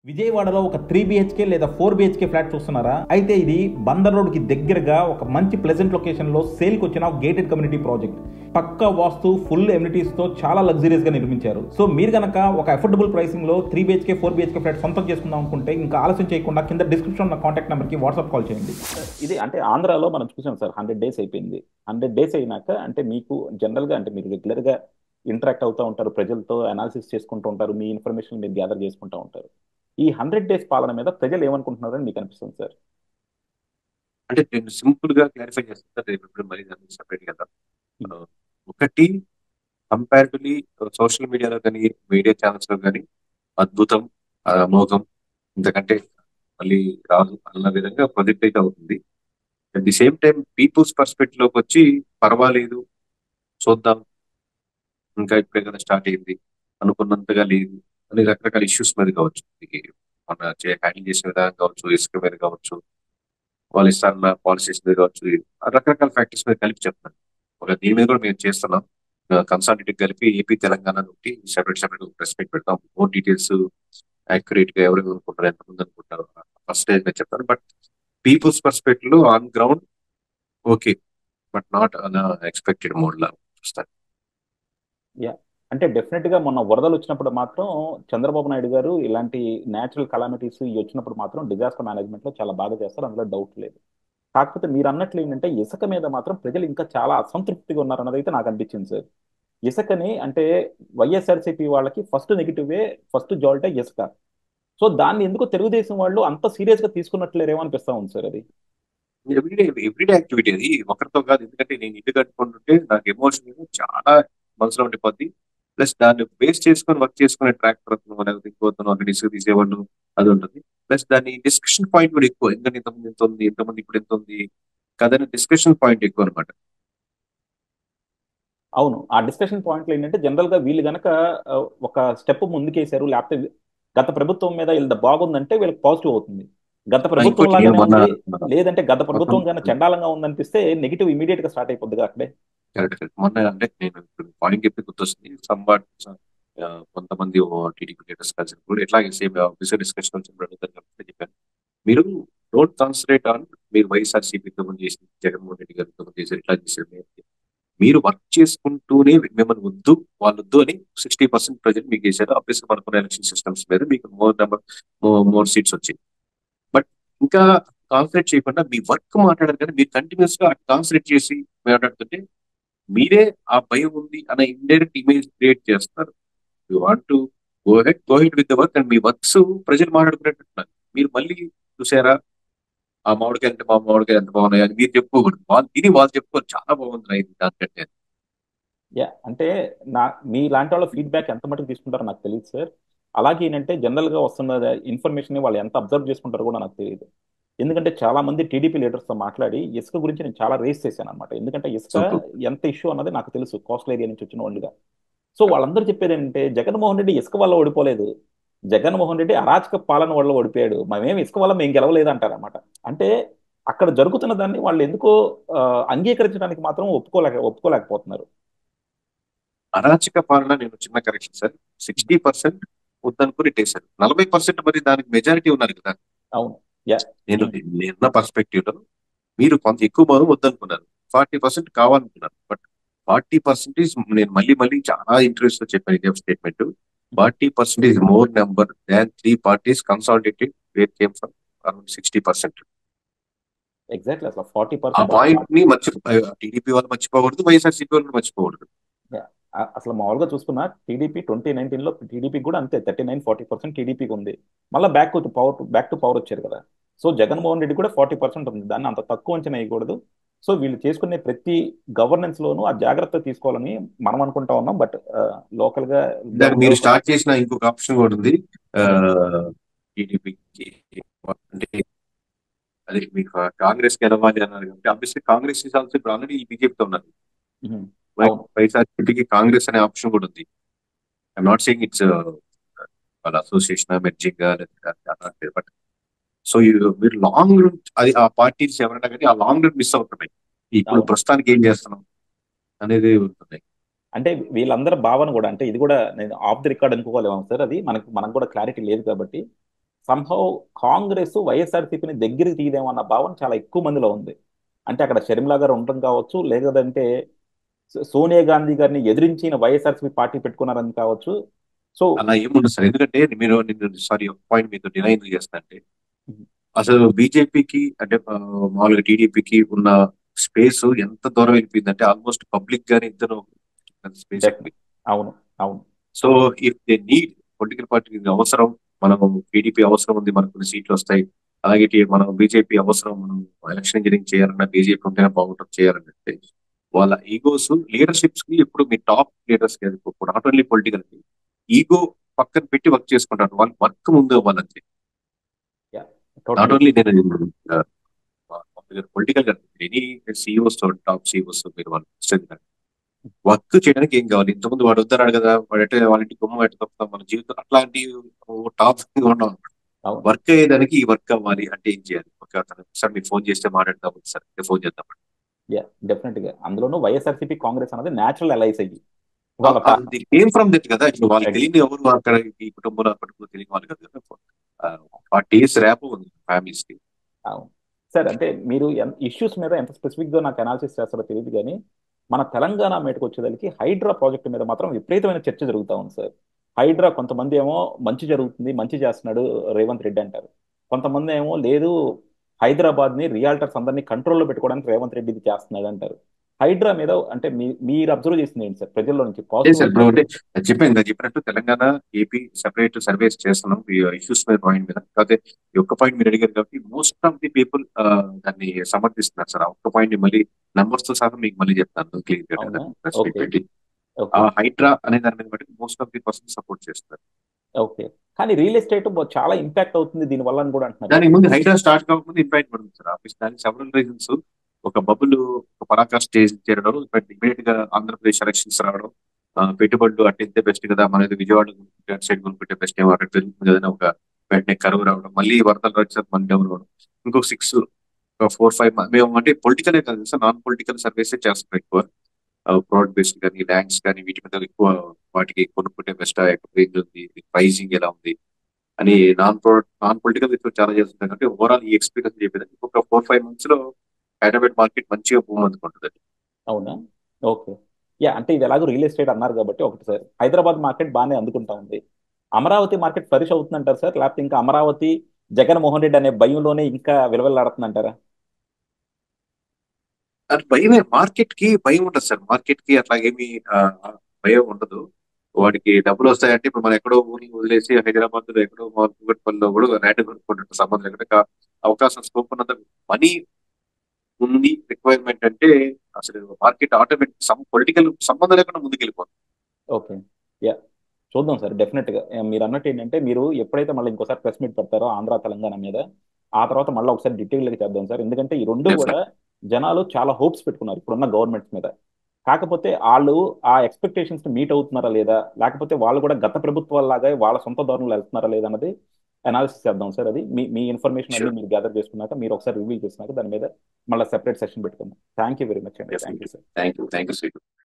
విజయవాడలో ఒక three BHK లేదా ఫోర్ బిహెచ్కే ఫ్లాట్ చూస్తున్నారా అయితే ఇది బందర్ రోడ్ కి దగ్గరగా ఒక మంచి ప్లెజెంట్ లొకేషన్ లో సేల్ కి వచ్చిన గేటెడ్ కమ్యూనిటీ ప్రాజెక్ట్ పక్కా వాస్తు ఫుల్ ఎమ్యూనిటీస్ తో చాలా లగ్జరీస్ గా నిర్మించారు సో మీరు గనక ఒక అఫోర్డబుల్ ప్రైసింగ్ లో three BHK four BHK flat సొంతం చేసుకుందాం అనుకుంటే ఇంకా ఆలస్యం చేయకుండా కింద డిస్క్రిప్షన్ ఉన్న కాంటాక్ట్ నెంబర్ కి వాట్సాప్ కాల్ చేయండి ఇది అంటే ఆంధ్రాలో మనం చూసాం సార్ హండ్రెడ్ డేస్ అయిపోయింది హండ్రెడ్ డేస్ అయినాక అంటే మీకు జనరల్గా అంటే మీరు రెగ్యులర్గా ఇంటరాక్ట్ అవుతూ ఉంటారు ప్రజలతో అనాలిసిస్ చేసుకుంటూ ఉంటారు మీ ఇన్ఫర్మేషన్ మీరు గ్యాదర్ చేసుకుంటూ ఉంటారు ఈ హండ్రెడ్ డేస్ పాలన మీద ప్రజలు ఏమనుకుంటున్నారని మీకు అనిపిస్తుంది సార్ అంటే నేను సింపుల్ గా క్లారిఫై చేస్తాను సార్ రేపు ఇప్పుడు మరీ దాన్ని సెపరేట్ కదా ఒకటి కంపారిటివ్లీ సోషల్ మీడియాలో కానీ మీడియా ఛానల్స్ లో కానీ అద్భుతం అమోఘం ఇంతకంటే మళ్ళీ రాదు అన్న విధంగా ప్రొజెక్ట్ అయితే అవుతుంది at the same time people's perspective లోకి వచ్చి పర్వాలేదు చూద్దాం ఇంకా ఇప్పుడే కదా స్టార్ట్ అయింది అనుకున్నంతగా లేదు అని రకరకాల ఇష్యూస్ మీద కావచ్చు ఇది మన హ్యాండిల్ చేసే విధానం కావచ్చు ఇసుక మీద కావచ్చు వాళ్ళు ఇస్తారన్న పాలసీస్ మీద కావచ్చు ఆ రకరకాల ఫ్యాక్టర్స్ మీద కలిపి చెప్తాను ఒక దీని మీద కూడా మేము చేస్తున్నాం కన్సల్టేటివ్ కలిపి ఏపీ తెలంగాణ నుండి సెపరేట్ సెపరేట్ ప్రెస్ మీట్ పెడతాం మోర్ డీటెయిల్స్ యాక్యురేట్ గా ఎవరు అనుకుంటారు ఎంతమంది అనుకుంటారు ఫస్ట్ స్టేజ్ మీద చెప్తాను బట్ పీపుల్స్ పర్స్పెక్టివ్ లో on ground okay but not unexpected mode లా చూస్తాను అంటే డెఫినెట్ గా మొన్న వరదలు వచ్చినప్పుడు మాత్రం చంద్రబాబు నాయుడు గారు ఇలాంటి న్యాచురల్ కలామిటీస్ ఇవి వచ్చినప్పుడు మాత్రం డిజాస్టర్ మేనేజ్మెంట్ లో చాలా బాగా చేస్తారు అందులో డౌట్ లేదు కాకపోతే మీరు అన్నట్లు ఏంటంటే ఇసుక మీద మాత్రం ప్రజలు ఇంకా చాలా అసంతృప్తిగా ఉన్నారన్నది అయితే నాకు అనిపించింది సార్ ఇసుకని అంటే వైఎస్ఆర్సీపీ వాళ్ళకి ఫస్ట్ నెగిటివే ఫస్ట్ జాల్టే ఇసుక సో దాన్ని ఎందుకు తెలుగుదేశం వాళ్ళు అంత సీరియస్ గా తీసుకున్నట్లేరేమో అనిపిస్తా ఉంది సార్ అది ఎవ్రీడే ఎవ్రీడే యాక్టివిటీ అది ఒకరితో కాదు ఎందుకంటే నేను ఇల్లు కట్టుకుంటుంటే నాకు ఎమోషన్ చాలా మనసులో ఉండిపోద్ది ప్లస్ దాన్ని బేస్ చేసుకొని వర్క్ చేసుకునే ట్రాక్టర్ లేకపోతే ఇంకోతను అక్కడ ఇసుక తీసేవాళ్ళు అది ఉంటుంది ప్లస్ దాని డిస్కషన్ పాయింట్ కూడా ఎక్కువ ఎందుకంటే ఇంతమంది ఎంత ఉంది ఎంతమంది ఇప్పుడు ఎంత ఉంది కదని డిస్కషన్ పాయింట్ ఎక్కువ అనమాట అవును ఆ డిస్కషన్ పాయింట్లు ఏంటంటే జనరల్ గా వీళ్ళు గనక ఒక స్టెప్ ముందుకేశారు లేకపోతే గత ప్రభుత్వం మీద వీళ్ళ బాగుందంటే వీళ్ళకి పాజిటివ్ అవుతుంది గత ప్రభుత్వం లాగానే ఉంది లేదంటే గత ప్రభుత్వం కన్నా చండాలంగా ఉందనిపిస్తే నెగిటివ్ ఇమీడియట్ గా స్టార్ట్ అయిపోద్ది అక్కడే కరెక్ట్ మొన్న అంటే నేను పాయింట్ చెప్పి గుర్తొస్తుంది సంబాట్ కొంతమంది టీడీపీ లీడర్స్ కలిసి కూడా ఎట్లాగే సేమ్ ఆఫీసర్ డిస్కషన్ వచ్చినప్పుడు చెప్పాను మీరు డోంట్ కాన్సన్ట్రేట్ ఆన్ మీరు వైఎస్ఆర్సీపీ ఇంతకుముందు చేసి జగన్మోహన్ రెడ్డి గారు ఇంతకుముందు చేశారు ఇట్లా చేశారు మీరు వర్క్ చేసుకుంటూనే మిమ్మల్ని వద్దు వాళ్ళు వద్దు అని సిక్స్టీ పర్సెంట్ ప్రజలు మీకు వేశారు ఆఫీస్ మనకున్న ఎలక్షన్ సిస్టమ్స్ మీద మీకు మోర్ నెంబర్ మోర్ సీట్స్ వచ్చాయి బట్ ఇంకా కాన్సన్ట్రేట్ చేయకుండా మీ వర్క్ మాట్లాడారు కానీ మీరు కంటిన్యూస్ గా కాన్సన్ట్రేట్ చేసి మాట్లాడుతుంటే మీరే ఆ భయం ఉంది అన్న ఇండైరెక్ట్ ఇమేజ్ క్రియేట్ చేస్తారు you want to go head go head with the work and మీ వర్క్స్ ప్రజలు మాట్లాడుకునేట్టున్నారు మీరు మళ్ళీ చూసారా ఆ మామిడికాయ అంటే మా మామిడికాయ ఎంత బాగున్నాయి అని మీరు చెప్పుకోకూడదు వాళ్ళు తిని వాళ్ళు చెప్పుకోరు చాలా బాగుంది రైతు దానికంటే యా అంటే నా మీ లాంటి వాళ్ళ ఫీడ్బ్యాక్ ఎంత మటుకు తీసుకుంటారో నాకు తెలియదు సార్ అలాగే ఏంటంటే జనరల్ గా వస్తున్న ఇన్ఫర్మేషన్ వాళ్ళు ఎంత అబ్జర్వ్ చేసుకుంటారో కూడా నాకు తెలియదు ఎందుకంటే చాలా మంది టీడీపీ లీడర్స్ తో మాట్లాడి ఇసుక గురించి నేను చాలా రేస్ చేశాను అనమాట ఎందుకంటే ఇసుక ఎంత ఇష్యూ అన్నది నాకు తెలుసు కోస్టల్ ఏరియా నుంచి వచ్చిన వాళ్ళుగా సో వాళ్ళందరూ చెప్పేది ఏంటంటే జగన్మోహన్ రెడ్డి ఇసుక వల్ల ఓడిపోలేదు జగన్మోహన్ రెడ్డి అరాచక పాలన వల్ల ఓడిపోయాడు మేమేం ఇసుక వల్ల మేము గెలవలేదు అంటారనమాట అంటే అక్కడ జరుగుతున్న దాన్ని వాళ్ళు ఎందుకో అంగీకరించడానికి మాత్రం ఒప్పుకోలేక ఒప్పుకోలేకపోతున్నారు అరాచక పాలన నేను చిన్న కరెక్షన్ సార్ సిక్స్టీ పర్సెంట్ వద్దనుకుని ఇట్టేశారు నలభై పర్సెంట్ మరి దానికి మెజారిటీ ఉన్నారు కదా అవును నేను నిన్న పర్స్పెక్టివ్ లో మీరు కొంత ఎక్కువ మంది వద్దనుకున్నారు ఫార్టీ పర్సెంట్ కావాలనుకున్నారు బట్ ఫార్టీ పర్సెంటేజ్ నేను మళ్ళీ మళ్ళీ చాలా ఇంట్రెస్ట్ తో చెప్పాను ఇదే statement forty percentage more number than three parties consolidated where came from around sixty percent exactly అసలు ఫార్టీ ఆ పర్సెంట్ పాయింట్ ని మర్చి టీడీపీ వాళ్ళు మర్చిపోకూడదు వైఎస్ఆర్సీపీ వాళ్ళు మర్చిపోకూడదు అసలు మామూలుగా చూసుకున్నా టీడీపీ ట్వంటీ నైన్టీన్ లో టీడీపీ కూడా అంతే థర్టీ నైన్ ఫార్టీ పర్సెంట్ టీడీపీకి ఉంది మళ్ళీ back to power back to power వచ్చారు కదా సో జగన్మోహన్ రెడ్డి కూడా ఫార్టీ పర్సెంట్ ఉంది దాన్ని అంత తక్కువ అంచనా వేయకూడదు సో వీళ్ళు చేసుకునే ప్రతి గవర్నెన్స్ లోనూ ఆ జాగ్రత్త తీసుకోవాలని మనం అనుకుంటా ఉన్నాం బట్ లోకల్ గా మీరు స్టార్ట్ చేసిన ఇంకొక ఆప్షన్ కూడా ఉంది టీడీపీకి అంటే అదే మీకు కాంగ్రెస్ గెలవాలి అన్నారు కాబట్టి ఆబ్వియస్లీ కాంగ్రెస్ ఇస్ ఆల్సో ఇప్పుడు ఆల్రెడీ బీజేపీతో ఉన్నారు వైఎస్ఆర్సీపీకి కాంగ్రెస్ అనే ఆప్షన్ కూడా ఉంది ఐఎమ్ నాట్ సేయింగ్ ఇట్స్ వాళ్ళ అసోసియేషన్ మెర్జింగ్ బట్ సో మీరు లాంగ్ రన్ అది ఆ పార్టీస్ ఎవరైనా కానీ ఆ లాంగ్ రన్ మిస్ అవుతున్నాయి ఇప్పుడు ప్రస్తుతానికి ఏం చేస్తున్నాం అనేది ఉంటుంది అంటే వీళ్ళందరి భావన కూడా అంటే ఇది కూడా నేను ఆఫ్ ది రికార్డ్ అనుకోలేము సార్ అది మనకు మనకు కూడా క్లారిటీ లేదు కాబట్టి సంభవ్ కాంగ్రెస్ వైఎస్ఆర్సీపీని దగ్గరికి తీయదేమో అన్న భావన చాలా ఎక్కువ మందిలో ఉంది అంటే అక్కడ షర్మిలా గారు ఉండడం కావచ్చు లేదంటే సో- సోనియా గాంధీ గారిని ఎదిరించిన వైఎస్ఆర్సీపీ పార్టీ పెట్టుకున్నారని కావచ్చు సో అలా ఏముండదు సార్ ఎందుకంటే మీరు నేను సారీ ఒక పాయింట్ మీతో డినై ఎందుకు చేస్తా అంటే అసలు బీజేపీకి అంటే ఆ, మామూలుగా టీడీపీకి ఉన్న స్పేస్ ఎంత దూరం వెళ్ళిపోయిందంటే ఆల్మోస్ట్ పబ్లిక్ గానే ఇద్దరు స్పేస్ Definitely. అవును అవును so if they need political పార్టీకి అవసరం మనం టీడీపీ అవసరం ఉంది మనకు కొన్ని సీట్లు వస్తాయి అలాగే టీ- మనం బీజేపీ అవసరం మనం ఎలక్షన్ ఇంజనీరింగ్ చేయాలన్నా బీజేపీ ఉంటేనే బాగుంటుంది చేయాలంటే వాళ్ళ ఈగోస్ లీడర్షిప్స్ కి ఇప్పుడు మీ టాప్ లీడర్స్ కి నాట్ ఓన్లీ పొలిటికల్ ఈగో పక్కన పెట్టి వర్క్ చేసుకుంటారు వాళ్ళు వర్క్ ముందు అవ్వాలంతే నాట్ Totally. ఓన్లీ నేను పొలిటికల్ గా ఎనీ సిఇఓస్ టాప్ సిఇఓస్ మీరు వాళ్ళు వర్క్ చేయడానికి ఏం కావాలి ఇంతకుముందు వాడు వద్దన్నాడు కదా వాడంటే వాళ్ళ ఇంటి గుమ్మ ఎట్ట తప్పుతాం మన జీవితం అట్లాంటి టాప్ ఉన్నాం అవును వర్క్ అయ్యేదానికి ఈ వర్క్ అవ్వాలి అంటే ఏం చేయాలి ఒక అతను సార్ మీరు ఫోన్ చేస్తే మాట్లాడదాం సార్ ఫోన్ చేద్దాం యా డెఫినెట్ గా అందులోనూ వైఎస్ఆర్సీపీ కాంగ్రెస్ అనేది నేచురల్ అలైస్ అయ్యి వాళ్ళ పా- ఏం ఫ్రమ్ దట్ కదా ఇప్పుడు వాళ్ళకి Right. తెలియని ఎవరు అక్కడ ఈ కుటుంబంలో అక్కడ తెలియని వాళ్ళు కదా ఫార్టీ ఇయర్స్ ర్యాప్ ఉంది ఫ్యామిలీస్ కి అవును సార్ అంటే మీరు ఇష్యూస్ మీద ఎంత స్పెసిఫిక్ గా నాకు అనాలిసిస్ చేస్తారో తెలియదు కానీ మన తెలంగాణ మీదకి వచ్చేదానికి హైడ్రా ప్రాజెక్ట్ మీద మాత్రం విపరీతమైన చర్చ జరుగుతా ఉంది సార్ హైడ్రా కొంతమంది ఏమో మంచి జరుగుతుంది మంచి చేస్తున్నాడు రేవంత్ రెడ్డి అంటారు కొంతమంది ఏమో లేదు హైదరాబాద్ ని రియాల్టర్స్ అందరినీ కంట్రోల్లో పెట్టుకోవడానికి రేవంత్ రెడ్డి ఇది చేస్తున్నాడు అంటారు హైడ్రా మీద అంటే మీ మీరు అబ్జర్వ్ చేసింది ఏంటి సార్ ప్రజల్లో నుంచి అదే సార్ ఇప్పుడు అంటే పాజిటివ్ చెప్పాను ఇందాక చెప్పినట్టు తెలంగాణ ఏపీ సెపరేట్ సర్వేస్ చేస్తున్నాం ఈ ఇష్యూస్ మీద పాయింట్ మీద కాకపోతే ఈ ఒక్క పాయింట్ మీరు అడిగారు కాబట్టి మోస్ట్ ఆఫ్ ది పీపుల్ దాన్ని సమర్థిస్తున్నారు సార్ ఆ ఒక్క పాయింట్ మళ్ళీ నంబర్స్ తో సహా మీకు మళ్ళీ చెప్తాను క్లియర్ అవునా? గా Okay. పెట్టి ఆ ఓకే హైడ్రా అనే దాని మీద బట్టి most of the person support చేస్తారు ఓకే కానీ రియల్ ఎస్టేట్ చాలా ఇంపాక్ట్ అవుతుంది దీని వల్ల అని కూడా అంటున్నారు దానికి ముందు హైడ్రా స్టార్ట్ కాకముందు ఇంపాక్ట్ పడుతుంది సార్ ఆఫీస్ దానికి సెవెరల్ రీజన్స్ ఒక బబుల్ ఒక పరాకార్ స్టేజ్ చేరడం ఇమీడియట్ గా ఆంధ్రప్రదేశ్ ఎలక్షన్స్ రావడం ఆ, పెట్టుబడులు అట్టింతే బెస్ట్ కదా మనది విజయవాడ కొనుక్కుంటే అటు సైడ్ కొనుక్కుంటే బెస్ట్ ఏమో అటు పెరుగుతుంది కదా అని ఒక వెంటనే కరువు రావడం మళ్ళీ వరదలు వచ్చారు మళ్ళీ డౌన్ రావడం ఇంకొక సిక్స్ ఫోర్ ఫైవ్ మేము అంటే పొలిటికలే కాదు సార్ నాన్ పొలిటికల్ సర్వీసే చేస్తాం ఎక్కువ ప్రోడక్ట్ బేస్డ్ కానీ ల్యాండ్స్ కానీ వీటి మీద ఎక్కువ వాటికి కొనుక్కుంటే బెస్ట్ రేంజ్ ఉంది ప్రైజింగ్ ఎలా ఉంది అని non product non political research చాలా చేస్తుంటాం అంటే ఓవరాల్ ఈ ఎక్స్పీరియన్స్ చెప్పేది ఒక ఫోర్ ఫైవ్ మంత్స్ లో హైదరాబాద్ మార్కెట్ మంచిగా భూమి అందుకుంటుంది అవునా ఓకే యా అంటే ఇది ఎలాగో రియల్ ఎస్టేట్ అన్నారు కాబట్టి ఒకటి సార్ హైదరాబాద్ మార్కెట్ బాగానే అందుకుంటా ఉంది అమరావతి మార్కెట్ ఫ్లరిష్ అవుతుందంటారు సార్ లేకపోతే ఇంకా అమరావతి జగన్మోహన్ రెడ్డి అనే భయంలోనే ఇంకా విలువలాడుతుందంటారా అది భయమే మార్కెట్ కి భయం ఉంటుంది సార్ మార్కెట్ కి అట్లాగేమి ఆ, భయం ఉండదు వాడికి డబ్బులు వస్తాయంటే ఇప్పుడు మనం ఎక్కడో ఊరిని వదిలేసి హైదరాబాద్ లో ఎక్కడో కూకట్పల్లిలో కూడా ల్యాండ్ కొనుక్కుంటుంటారు సంబంధం ఎక్కడ అవకాశం స్కోప్ ఉన్నంత మనీ ఉంది రిక్వైర్మెంట్ అంటే అసలు మార్కెట్ ఆటోమేటిక్ సమ్ పొలిటికల్ సంబంధం లేకుండా ముందుకు వెళ్ళిపోతుంది ఓకే యా చూద్దాం సార్ డెఫినెట్ గా ఏ, మీరు అన్నట్టు ఏంటంటే మీరు ఎప్పుడైతే మళ్ళీ ఇంకోసారి ప్రెస్ మీట్ పెడతారో ఆంధ్ర తెలంగాణ మీద ఆ తర్వాత మళ్ళీ ఒకసారి డీటెయిల్ గా చేద్దాం సార్ ఎందుకంటే ఈ రెండు Yes, sir. కూడా జనాలు చాలా హోప్స్ పెట్టుకున్నారు ఇప్పుడున్న గవర్నమెంట్స్ మీద కాకపోతే వాళ్ళు ఆ ఎక్స్పెక్టేషన్స్ ని మీట్ అవుతున్నారా లేదా లేకపోతే వాళ్ళు కూడా గత ప్రభుత్వాల్లాగా వాళ్ళ సొంత ధోరణిలో వెళ్తున్నారా లేదా అన్నది అనాలిసిస్ చేద్దాం సార్ అది మీ మీ ఇన్ఫర్మేషన్ అన్ని Sure. మీరు గ్యాదర్ చేసుకున్నాక మీరు ఒకసారి రివీల్ చేసినాక దాని మీద మళ్ళీ సెపరేట్ సెషన్ పెట్టుకుందాం థ్యాంక్ యూ వెరీ మచ్ అండి Yes, thank you sir thank you thank you